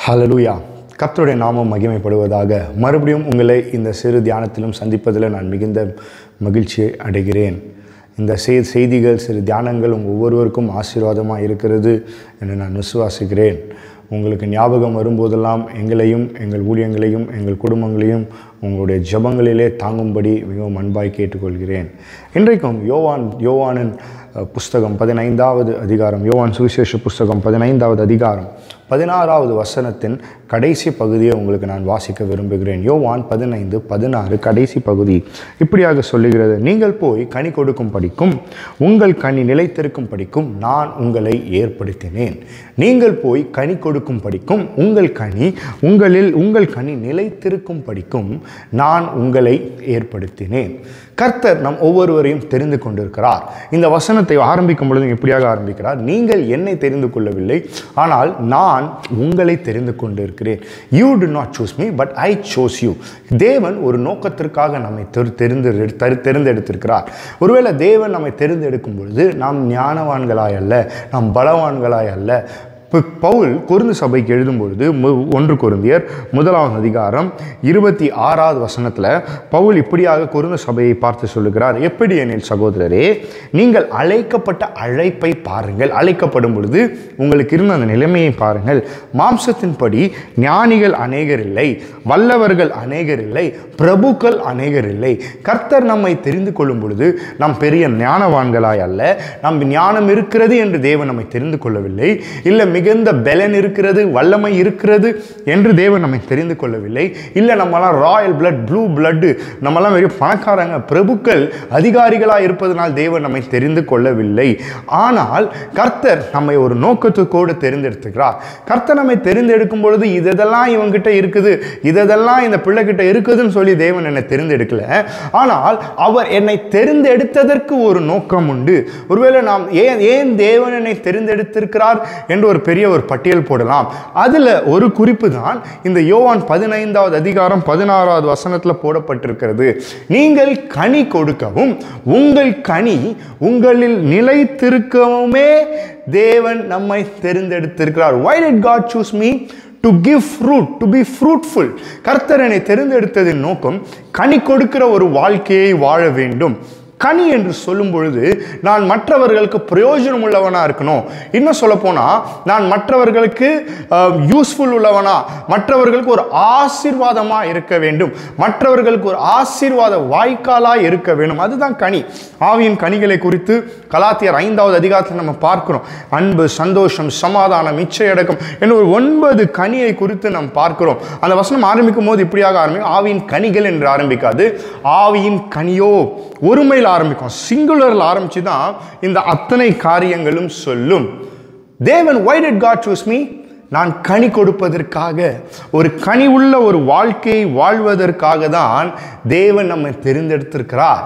ஹalleluya கர்த்தருடைய நாமம் மகிமைப்படுவதாக மறுபடியும் உங்களை இந்த சிறு தியானத்திலும் சந்திப்பதில் நான் மிகுந்த மகிழ்ச்சியை அடைகிறேன் இந்த செய் செய்திகள் சிறு தியானங்கள் உங்கள் ஒவ்வொருவருக்கும் ஆசீர்வாதமாக இருக்கிறது என்று நான் விசுவாசிக்கிறேன் உங்களுக்கு ஞாபகம் வரும்போதெல்லாம் எங்களையும் எங்கள் ஊழியங்களையும் எங்கள் குடும்பங்களையும் உங்களுடைய ஜெபங்களிலே தாங்கும்படி மிகவும் அன்பாய் கேட்டுக்கொள்கிறேன் இன்றைக்கும் யோவான் யோவானின் அஹ், புஸ்தகம் பதினைந்தாவது அதிகாரம் யோவான் சுவிசேஷ புஸ்தகம் பதினைந்தாவது அதிகாரம் பதினாறாவது வசனத்தின் கடைசி பகுதியை உங்களுக்கு நான் வாசிக்க விரும்புகிறேன் யோவான் பதினைந்து பதினாறு கடைசி பகுதி இப்படியாக சொல்லுகிறது நீங்கள் போய் கனி கொடுக்கும் படிக்கும் உங்கள் கனி நிலைத்திருக்கும் படிக்கும் நான் உங்களை ஏற்படுத்தினேன் நீங்கள் போய் கனி கொடுக்கும் படிக்கும் உங்கள் கனி உங்களில் உங்கள் கனி நிலைத்திருக்கும் படிக்கும் நான் உங்களை ஏற்படுத்தினேன் கர்த்தர் நம் ஒவ்வொருவரையும் தெரிந்து கொண்டிருக்கிறார் இந்த வசனத்தை ஆரம்பிக்கும் பொழுது இப்படியாக ஆரம்பிக்கிறார் நீங்கள் என்னை தெரிந்து கொள்ளவில்லை ஆனால் நான் உங்களை தெரிந்து கொண்டிருக்கிறேன் you do not choose me but I chose you தேவன் ஒரு நோக்கத்திற்காக நம்மை தெரு தெரிந்து தரு- தெரிந்தெடுத்திருக்கிறார் ஒருவேளை தேவன் நம்மை தெரிந்தெடுக்கும் பொழுது நாம் ஞானவான்களாய் அல்ல நாம் பலவான்களாய் அல்ல ப- பவுல் கொருந்து சபைக்கு எழுதும் பொழுது மு- ஒன்று கொருந்தியர் முதலாவது அதிகாரம் இருபத்தி ஆறாவது வசனத்தில் பவுல் இப்படியாக கொருந்து சபையை பார்த்து சொல்லுகிறார் எப்படி எனில் சகோதரரே நீங்கள் அழைக்கப்பட்ட அழைப்பை பாருங்கள் அழைக்கப்படும் பொழுது உங்களுக்கு இருந்த அந்த நிலைமையை பாருங்கள் மாம்சத்தின்படி ஞானிகள் அநேகர் இல்லை வல்லவர்கள் அநேகர் இல்லை பிரபுக்கள் அநேகர் இல்லை கர்த்தர் நம்மை தெரிந்து கொள்ளும் பொழுது நாம் பெரிய ஞானவான்களாய் அல்ல நம் ஞானம் இருக்கிறது என்று தேவன் நம்மை தெரிந்து கொள்ளவில்லை இல்லை மிகுந்த பலன் இருக்கிறது வல்லமை இருக்கிறது என்று தேவன் நம்மை தெரிந்து கொள்ளவில்லை இல்லை நம்மலாம் ராயல் பிளட் ப்ளூ பிளட்டு நம்மலாம் வெறும் பணக்காரங்க பிரபுக்கள் அதிகாரிகளாக இருப்பதனால் தேவன் நம்மை தெரிந்து கொள்ளவில்லை ஆனால் கர்த்தர் நம்மை ஒரு நோக்கத்துக்கோடு தெரிந்தெடுத்துக்கிறார் கர்த்தர் நம்மை தெரிந்தெடுக்கும் பொழுது இதெல்லாம் இவங்கிட்ட இருக்குது இதெல்லாம் இந்த பிள்ளைகிட்ட இருக்குதுன்னு சொல்லி தேவன் என்னை தெரிந்தெடுக்கல ஆனால் அவர் என்னை தெரிந்தெடுத்ததற்கு ஒரு நோக்கம் உண்டு ஒருவேளை நாம் ஏன் ஏன் தேவன் என்னை தெரிந்தெடுத்திருக்கிறார் என்று ஒரு பெரிய ஒரு பட்டியல் போடலாம் அதில் ஒரு குறிப்பு தான் இந்த யோவான் பதினைந்தாவது அதிகாரம் பதினாறாவது வசனத்தில் போடப்பட்டிருக்கிறது நீங்கள் கனி கொடுக்கவும் உங்கள் கனி உங்களில் நிலைத்திருக்கவுமே தேவன் நம்மை தெரிந்தெடுத்திருக்கிறார் why did god choose me to give fruit to be fruitful கர்த்தரனை தெரிந்தெடுத்ததின் நோக்கம் கனி கொடுக்கிற ஒரு வாழ்க்கையை வாழ வேண்டும் கனி என்று சொல்லும் பொழுது நான் மற்றவர்களுக்கு பிரயோஜனம் உள்ளவனா இருக்கணும் இன்னும் சொல்லப்போனால் நான் மற்றவர்களுக்கு யூஸ்ஃபுல் உள்ளவனா மற்றவர்களுக்கு ஒரு ஆசீர்வாதமா இருக்க வேண்டும் மற்றவர்களுக்கு ஒரு ஆசீர்வாத வாய்க்காலா இருக்க வேண்டும் அதுதான் கனி ஆவியின் கனிகளை குறித்து கலாத்தியர் ஐந்தாவது அதிகாரத்தில் நம்ம பார்க்கிறோம் அன்பு சந்தோஷம் சமாதானம் இச்சையடக்கம் என்ற ஒரு ஒன்பது கனியை குறித்து நாம் பார்க்கிறோம் அந்த வசனம் ஆரம்பிக்கும் போது இப்படியாக ஆரம்பிக்கும் ஆவியின் கனிகள் என்று ஆரம்பிக்காது ஆவியின் கனியோ ஒருமையில் ஆரம்பிக்கும் சிங்குலரில் ஆரம்பிச்சு தான் இந்த அத்தனை காரியங்களும் சொல்லும் தேவன் why did God choose me நான் கனி கொடுப்பதற்காக ஒரு கனி உள்ள ஒரு வாழ்க்கையை வாழ்வதற்காக தான் தேவன் நம்மை தெரிந்தெடுத்திருக்கிறார்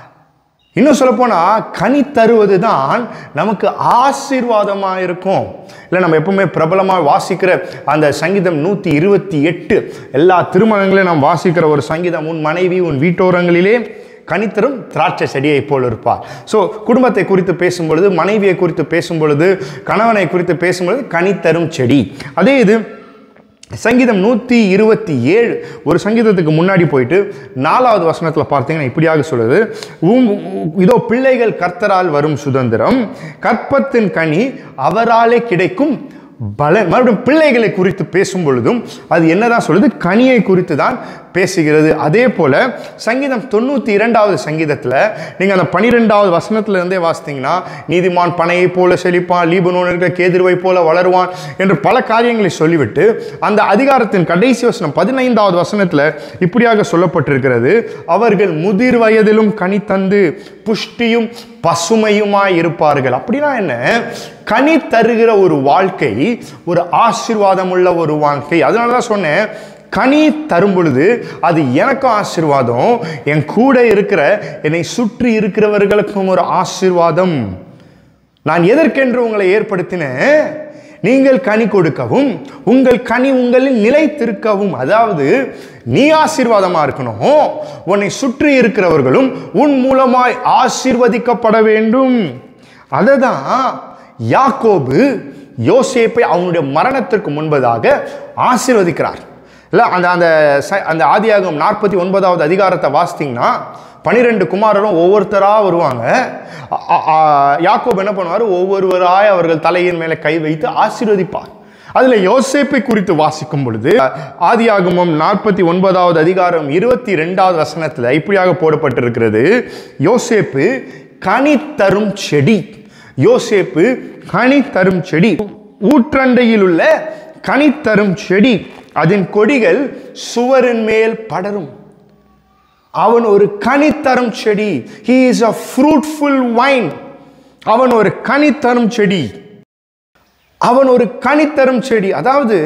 இன்னும் சொல்லப்போனால் கனி தருவது தான் நமக்கு ஆசீர்வாதமாக இருக்கும் இல்லை நம்ம எப்பவுமே பிரபலமாக வாசிக்கிற அந்த சங்கீதம் நூற்றி இருபத்தி எட்டு எல்லா திருமணங்களையும் நாம் வாசிக்கிற ஒரு சங்கீதம் உன் மனைவி உன் வீட்டோரங்களிலே கனித்தரும் திராட்சை செடியை போல் இருப்பார் ஸோ குடும்பத்தை குறித்து பேசும் பொழுது மனைவியை குறித்து பேசும் பொழுது கணவனை குறித்து பேசும் பொழுது கனித்தரும் செடி அதே இது சங்கீதம் நூற்றி இருபத்தி ஏழு ஒரு சங்கீதத்துக்கு முன்னாடி போயிட்டு நாலாவது வசனத்தில் பார்த்தீங்கன்னா இப்படியாக சொல்லுது உம் இதோ பிள்ளைகள் கர்த்தரால் வரும் சுதந்திரம் கற்பத்தின் கனி அவராலே கிடைக்கும் பல மறுபடியும் பிள்ளைகளை குறித்து பேசும் பொழுதும் அது என்னதான் சொல்லுது கனியை குறித்து தான் பேசுகிறது அதே போல சங்கீதம் தொண்ணூற்றி இரண்டாவது சங்கீதத்தில் நீங்கள் அந்த பனிரெண்டாவது வசனத்துல இருந்தே வாசித்தீங்கன்னா நீதிமான் பனையை போல செழிப்பான் லீபனோன் இருக்கிற கேதிர்வை போல வளருவான் என்று பல காரியங்களை சொல்லிவிட்டு அந்த அதிகாரத்தின் கடைசி வசனம் பதினைந்தாவது வசனத்தில் இப்படியாக சொல்லப்பட்டிருக்கிறது அவர்கள் முதிர் வயதிலும் கனி தந்து புஷ்டியும் பசுமையுமாய் இருப்பார்கள் அப்படின்னா என்ன கனி தருகிற ஒரு வாழ்க்கை ஒரு ஆசீர்வாதம் உள்ள ஒரு வாழ்க்கை அதனால தான் சொன்னேன் கனி தரும் பொழுது அது எனக்கும் ஆசீர்வாதம் என் கூட இருக்கிற என்னை சுற்றி இருக்கிறவர்களுக்கும் ஒரு ஆசீர்வாதம் நான் எதற்கென்று உங்களை ஏற்படுத்தினேன் நீங்கள் கனி கொடுக்கவும் உங்கள் கனி உங்களில் நிலைத்திருக்கவும் அதாவது நீ ஆசீர்வாதமா இருக்கணும் உன்னை சுற்றி இருக்கிறவர்களும் உன் மூலமாய் ஆசீர்வதிக்கப்பட வேண்டும் அதை தான் யாக்கோபு யோசேப்பை அவனுடைய மரணத்திற்கு முன்பதாக ஆசீர்வதிக்கிறார் இல்லை அந்த அந்த ச- அந்த ஆதியாகம் நாற்பத்தி ஒன்பதாவது அதிகாரத்தை வாசித்தீங்கன்னா பனிரெண்டு குமாரரும் ஒவ்வொருத்தராக வருவாங்க அ- அ- அ- யாக்கோப் என்ன பண்ணுவார் ஒவ்வொருவராய் அவர்கள் தலையின் மேலே கை வைத்து ஆசீர்வதிப்பார் அதில் யோசேப்பை குறித்து வாசிக்கும் பொழுது ஆதியாகமம் நாற்பத்தி ஒன்பதாவது அதிகாரம் இருபத்தி ரெண்டாவது வசனத்தில் இப்படியாக போடப்பட்டிருக்கிறது யோசேப்பு கனி தரும் செடி யோசேப்பு கனி தரும் செடி ஊற்றண்டையில் உள்ள கனி தரும் செடி அதன் கொடிகள் சுவரின் மேல் படரும் அவன் ஒரு கனி தரும் செடி he is a fruitful wine அவன் ஒரு கனி தரும் செடி அவன் ஒரு கனி தரும் செடி அதாவது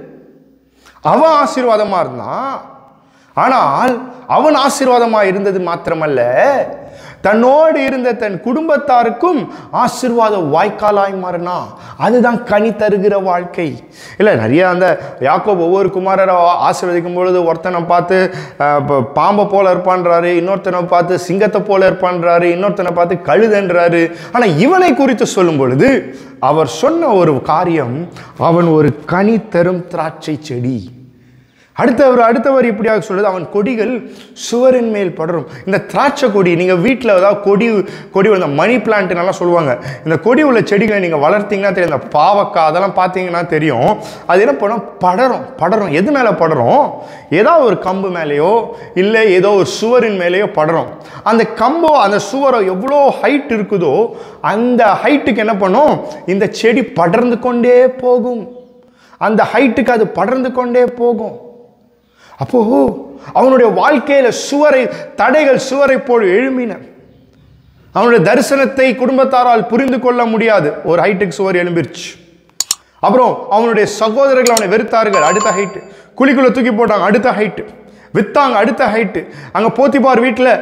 அவன் ஆசீர்வாதமா இருந்தான் ஆனால் அவன் ஆசீர்வாதமா இருந்தது மாத்திரமல்ல தன்னோடு இருந்த தன் குடும்பத்தாருக்கும் ஆசீர்வாத வாய்க்காலாய் மாறினா அதுதான் கனி தருகிற வாழ்க்கை இல்லை நிறைய அந்த யாக்கோப் ஒவ்வொரு குமாரரை ஆசீர்வதிக்கும் பொழுது ஒருத்தனை பார்த்து அஹ், ப- பாம்பை போல இருப்பான்றாரு இன்னொருத்தனை பார்த்து சிங்கத்தை போல இருப்பான்றாரு இன்னொருத்தனை பார்த்து கழுதன்றாரு ஆனால் இவனை குறித்து சொல்லும் பொழுது அவர் சொன்ன ஒரு காரியம் அவன் ஒரு கனி தரும் திராட்சை செடி அடுத்தவர் அடுத்தவர் இப்படியாக சொல்லுது அவன் கொடிகள் சுவரின் மேல் படரும் இந்த திராட்சை கொடி நீங்கள் வீட்டில் ஏதாவது கொடி கொடி இந்த மணி பிளான்ட் நல்லா சொல்லுவாங்க இந்த கொடி உள்ள செடிகளை நீங்கள் வளர்த்தீங்கன்னா தெரியும் இந்த பாவக்காய் அதெல்லாம் பார்த்தீங்கன்னா தெரியும் அது என்ன பண்ணும் படரும் படரும் எது மேலே படரும் ஏதாவது ஒரு கம்பு மேலேயோ இல்லை ஏதோ ஒரு சுவரின் மேலேயோ படரும் அந்த கம்போ அந்த சுவரோ எவ்வளோ ஹைட் இருக்குதோ அந்த ஹைட்டுக்கு என்ன பண்ணும் இந்த செடி படர்ந்து கொண்டே போகும் அந்த ஹைட்டுக்கு அது படர்ந்து கொண்டே போகும் அப்போ அவனுடைய வாழ்க்கையில சுவரை தடைகள் சுவரை போல் எழும்பின அவனுடைய தரிசனத்தை குடும்பத்தாரால் புரிந்து கொள்ள முடியாது ஒரு ஹைட்டுக்கு சுவர் எழும்பிருச்சு அப்புறம் அவனுடைய சகோதரர்கள் அவனை வெறுத்தார்கள் அடுத்த ஹைட்டு குழிக்குள்ள தூக்கி போட்டாங்க அடுத்த ஹைட்டு வித்தாங்க அடுத்த ஹைட்டு அங்கே போத்திபார் வீட்டில்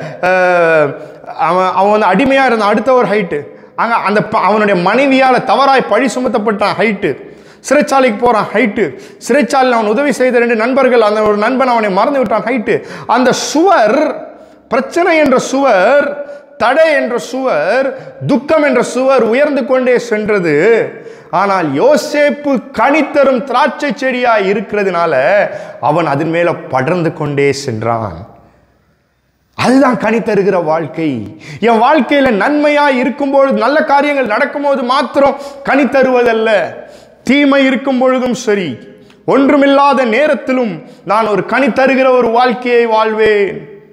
அவன் அவன் வந்து அடிமையாக இருந்தான் அடுத்த ஒரு ஹைட்டு அங்கே அந்த ப- அவனுடைய மனைவியால் தவறாய் பழி சுமத்தப்பட்டான் ஹைட்டு சிறைச்சாலைக்கு போகிறான் ஹைட்டு சிறைச்சாலையில் அவன் உதவி செய்த ரெண்டு நண்பர்கள் அந்த ஒரு நண்பன் அவனை மறந்து விட்டான் ஹைட்டு அந்த சுவர் பிரச்சனை என்ற சுவர் தடை என்ற சுவர் துக்கம் என்ற சுவர் உயர்ந்து கொண்டே சென்றது ஆனால் யோசேப்பு கனித்தரும் திராட்சை செடியாய் இருக்கிறதுனால அவன் அதன் மேல படர்ந்து கொண்டே சென்றான் அதுதான் கனி தருகிற வாழ்க்கை என் வாழ்க்கையில நன்மையா இருக்கும்பொழுது நல்ல காரியங்கள் நடக்கும்போது மாத்திரம் கனி தருவதல்ல தீமை இருக்கும் பொழுதும் சரி ஒன்றுமில்லாத நேரத்திலும் நான் ஒரு கனி தருகிற ஒரு வாழ்க்கையை வாழ்வேன்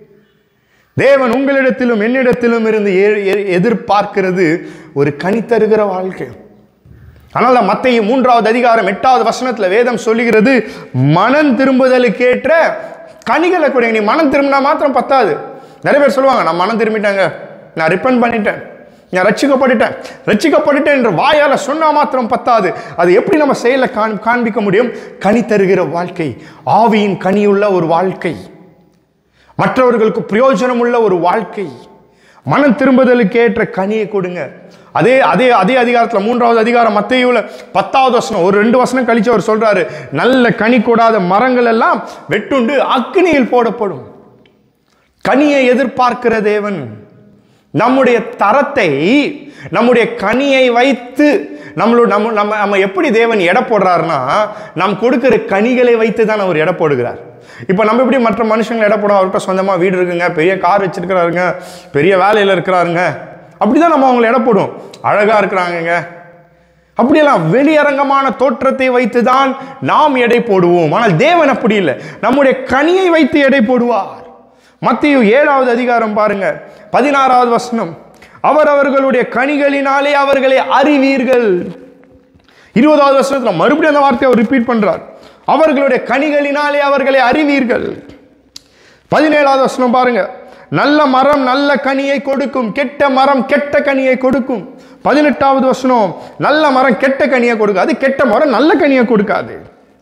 தேவன் உங்களிடத்திலும் என்னிடத்திலும் இருந்து எ- எ- எதிர்பார்க்கிறது ஒரு கனி தருகிற வாழ்க்கை அதனால மத்திய மூன்றாவது அதிகாரம் எட்டாவது வசனத்துல வேதம் சொல்லுகிறது மனம் திரும்புதலுக்கு ஏற்ற கனிகளை கொடுங்க நீ மனம் திரும்பினா மாத்திரம் பத்தாது நிறைய பேர் சொல்லுவாங்க நான் மனம் திரும்பிட்டேங்க நான் ரிப்பன் பண்ணிட்டேன் நான் ரட்சிக்கப்பட்டுட்டேன் ரட்சிக்கப்பட்டுட்டேன் என்ற வாயால சொன்னா மாத்திரம் பத்தாது அது எப்படி நம்ம செயல காண் காண்பிக்க முடியும் கனி தருகிற வாழ்க்கை ஆவியின் கனியுள்ள ஒரு வாழ்க்கை மற்றவர்களுக்கு பிரயோஜனம் உள்ள ஒரு வாழ்க்கை மனம் திரும்புதலுக்கு ஏற்ற கனியை கொடுங்க அதே அதே அதே அதிகாரத்தில் மூன்றாவது அதிகாரம் மத்தையுல பத்தாவது வசனம் ஒரு ரெண்டு வசனம் கழிச்சு அவர் சொல்றாரு நல்ல கனி கூடாத மரங்கள் எல்லாம் வெட்டுண்டு அக்னியில் போடப்படும் கனியை எதிர்பார்க்கிற தேவன் நம்முடைய தரத்தை நம்முடைய கனியை வைத்து நம்மளோட நம்ம நம்ம நம்ம எப்படி தேவன் எடை போடுறாருன்னா நாம் கொடுக்கிற கனிகளை வைத்து தான் அவர் எடை போடுகிறார் இப்போ நம்ம எப்படி மற்ற மனுஷங்களை எடை போடுறோம் அவர்கிட்ட சொந்தமாக வீடு இருக்குங்க பெரிய கார் வச்சிருக்கிறாருங்க பெரிய வேலையில் இருக்கிறாருங்க அப்படி தான் நம்ம அவங்களை எடை போடுவோம் அழகாக இருக்கிறாங்கங்க அப்படியெல்லாம் வெளியரங்கமான தோற்றத்தை வைத்து தான் நாம் எடை போடுவோம் ஆனால் தேவன் அப்படி இல்லை நம்முடைய கனியை வைத்து எடை போடுவார் மத்திய ஏழாவது அதிகாரம் பாருங்க பதினாறாவது வசனம் அவர் அவர்களுடைய கனிகளினாலே அவர்களை அறிவீர்கள் இருபதாவது வசனத்துல மறுபடியும் அந்த வார்த்தையை அவர் ரிப்பீட் பண்றார் அவர்களுடைய கனிகளினாலே அவர்களை அறிவீர்கள் பதினேழாவது வசனம் பாருங்க நல்ல மரம் நல்ல கனியை கொடுக்கும் கெட்ட மரம் கெட்ட கனியை கொடுக்கும் பதினெட்டாவது வசனம் நல்ல மரம் கெட்ட கனியை கொடுக்காது கெட்ட மரம் நல்ல கனியை கொடுக்காது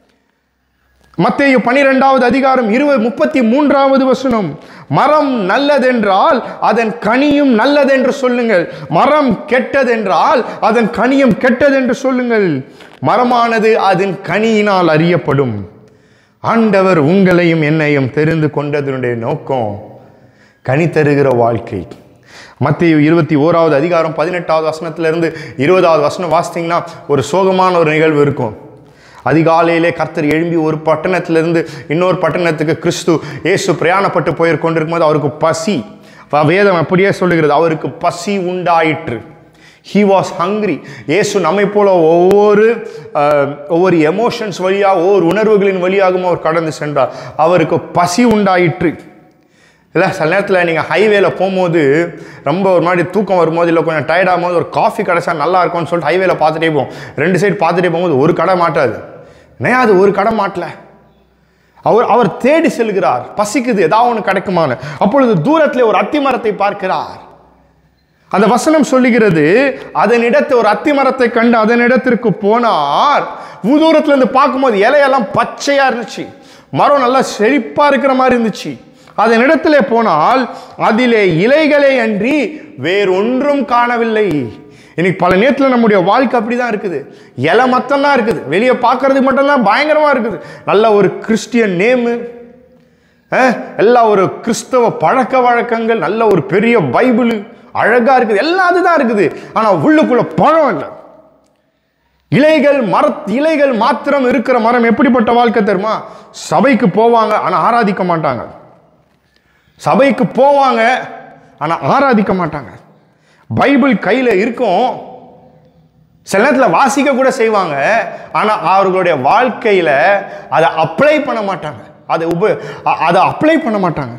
மத்தேயு பனிரெண்டாவது அதிகாரம் இருபது முப்பத்தி மூன்றாவது வசனம் மரம் நல்லதென்றால் அதன் கனியும் நல்லதென்று சொல்லுங்கள் மரம் கெட்டதென்றால் அதன் கனியும் கெட்டதென்று சொல்லுங்கள் மரமானது அதன் கனியினால் அறியப்படும் ஆண்டவர் உங்களையும் என்னையும் தெரிந்து கொண்டதனுடைய நோக்கம் கனி தருகிற வாழ்க்கை மத்திய இருபத்தி ஓராவது அதிகாரம் பதினெட்டாவது வசனத்திலிருந்து இருபதாவது வசனம் வாசித்தீங்கன்னா ஒரு சோகமான ஒரு நிகழ்வு இருக்கும் அதிகாலையிலே கர்த்தர் எழும்பி ஒரு பட்டணத்திலிருந்து இன்னொரு பட்டணத்துக்கு கிறிஸ்து இயேசு பிரயாணப்பட்டு போய் கொண்டிருக்கும்போது அவருக்கு பசி வ- வேதம் அப்படியே சொல்லுகிறது அவருக்கு பசி உண்டாயிற்று ஹி வாஸ் ஹங்க்ரி இயேசு நம்மை போல ஒவ்வொரு அஹ், ஒவ்வொரு எமோஷன்ஸ் வழியாக ஒவ்வொரு உணர்வுகளின் வழியாகவும் அவர் கடந்து சென்றார் அவருக்கு பசி உண்டாயிற்று இல்லை சில நேரத்தில் நீங்கள் ஹைவேல போகும்போது ரொம்ப ஒரு மாதிரி தூக்கம் வரும்போது இல்லை கொஞ்சம் tired ஆகும்போது ஒரு காஃபி கிடைச்சா நல்லா இருக்கும்னு சொல்லிட்டு ஹைவேல பார்த்துட்டே போவோம் ரெண்டு சைடு பார்த்துட்டே போகும்போது ஒரு கடை மாட்டாது ஏன் அது ஒரு கடை மாட்டல அவர் அவர் தேடி செல்கிறார் பசிக்குது ஏதாவது ஒன்று கிடைக்குமான்னு அப்பொழுது தூரத்திலே ஒரு அத்தி மரத்தை பார்க்கிறார் அந்த வசனம் சொல்லுகிறது அதனிடத்து ஒரு அத்தி மரத்தை கண்டு அதனிடத்திற்கு போனார் தூரத்துல இருந்து பார்க்கும்போது இலையெல்லாம் பச்சையா இருந்துச்சு மரம் நல்லா செழிப்பா இருக்கிற மாதிரி இருந்துச்சு அதனிடத்திலே போனால் அதிலே இலைகளே அன்றி வேறொன்றும் காணவில்லை இன்னைக்கு பல நேரத்தில் நம்முடைய வாழ்க்கை அப்படி தான் இருக்குது இலை மட்டும்தான் இருக்குது வெளியே பார்க்கறதுக்கு மட்டும்தான் பயங்கரமா இருக்குது நல்ல ஒரு கிறிஸ்டியன் நேமு அஹ், எல்லா ஒரு கிறிஸ்தவ பழக்க வழக்கங்கள் நல்ல ஒரு பெரிய பைபிள் அழகா இருக்குது எல்லாம் அதுதான் இருக்குது ஆனா உள்ளுக்குள்ள பழம் இல்லை இலைகள் மர இலைகள் மாத்திரம் இருக்கிற மரம் எப்படிப்பட்ட வாழ்க்கை தெரியுமா சபைக்கு போவாங்க ஆனா ஆராதிக்க மாட்டாங்க சபைக்கு போவாங்க ஆனா ஆராதிக்க மாட்டாங்க பைபிள் கையில இருக்கும் சில நேரத்தில் வாசிக்க கூட செய்வாங்க ஆனால் அவர்களுடைய வாழ்க்கையில் அதை அப்ளை பண்ண மாட்டாங்க அதை உப அ- அதை அப்ளை பண்ண மாட்டாங்க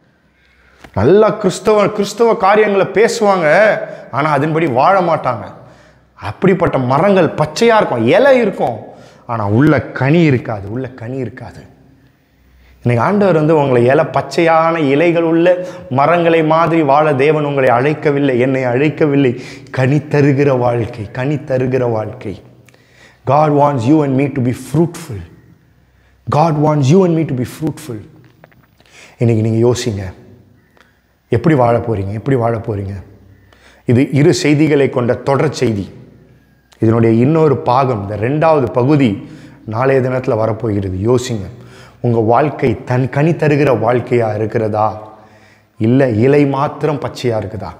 நல்லா கிறிஸ்தவ கிறிஸ்தவ காரியங்களை பேசுவாங்க ஆனால் அதன்படி வாழ மாட்டாங்க அப்படிப்பட்ட மரங்கள் பச்சையாக இருக்கும் இலை இருக்கும் ஆனால் உள்ள கனி இருக்காது உள்ள கனி இருக்காது இன்னைக்கு ஆண்டவர் வந்து உங்களை இலை பச்சையான இலைகள் உள்ள மரங்களை மாதிரி வாழ தேவன் உங்களை அழைக்கவில்லை என்னை அழைக்கவில்லை கனி தருகிற வாழ்க்கை கனி தருகிற வாழ்க்கை God wants you and me to be fruitful. God wants you and me to be fruitful. இன்னைக்கு நீங்கள் யோசிங்க எப்படி வாழ போறீங்க எப்படி வாழ போறீங்க இது இரு செய்திகளை கொண்ட தொடர் செய்தி இதனுடைய இன்னொரு பாகம் இந்த ரெண்டாவது பகுதி நாளைய தினத்தில் வரப்போகிறது யோசிங்க உங்கள் வாழ்க்கை தன் கனி தருகிற வாழ்க்கையாக இருக்கிறதா இல்லை இலை மாத்திரம் பச்சையாக இருக்குதா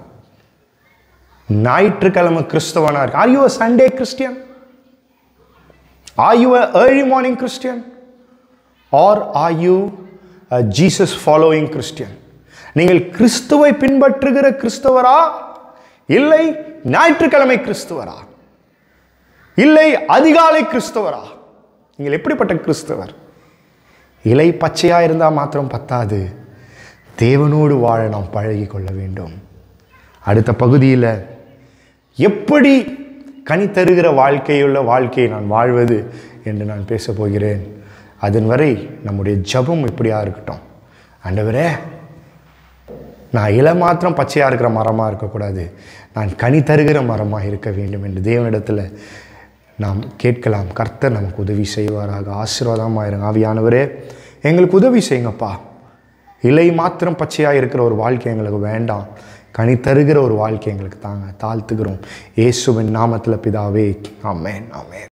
ஞாயிற்றுக்கிழமை கிறிஸ்தவனா இருக்கு are you a Sunday Christian are you a early morning Christian are are you Jesus following Christian நீங்கள் கிறிஸ்துவை பின்பற்றுகிற கிறிஸ்தவரா இல்லை ஞாயிற்றுக்கிழமை கிறிஸ்தவரா இல்லை அதிகாலை கிறிஸ்தவரா நீங்கள் எப்படிப்பட்ட கிறிஸ்தவர் இலை பச்சையா இருந்தால் மாத்திரம் பத்தாது தேவனோடு வாழ நாம் பழகி கொள்ள வேண்டும் அடுத்த பகுதியில் எப்படி கனி தருகிற வாழ்க்கையுள்ள வாழ்க்கையை நான் வாழ்வது என்று நான் பேசப் போகிறேன் அதன் வரை நம்முடைய ஜெபம் இப்படியா இருக்கட்டும் ஆண்டவரே நான் இலை மாத்திரம் பச்சையாக இருக்கிற மரமாக இருக்கக்கூடாது நான் கனி தருகிற மரமாக இருக்க வேண்டும் என்று தேவனிடத்தில் நாம் கேட்கலாம் கர்த்தர் நமக்கு உதவி செய்வாராக ஆசீர்வாதமாக இருங்க ஆவியானவரே எங்களுக்கு உதவி செய்யுங்கப்பா இலை மாத்திரம் பச்சையாக இருக்கிற ஒரு வாழ்க்கை எங்களுக்கு வேண்டாம் கனி தருகிற ஒரு வாழ்க்கை எங்களுக்கு தாங்க தாழ்த்துகிறோம் இயேசுவின் நாமத்தில் பிதாவே ஆமென் ஆமென்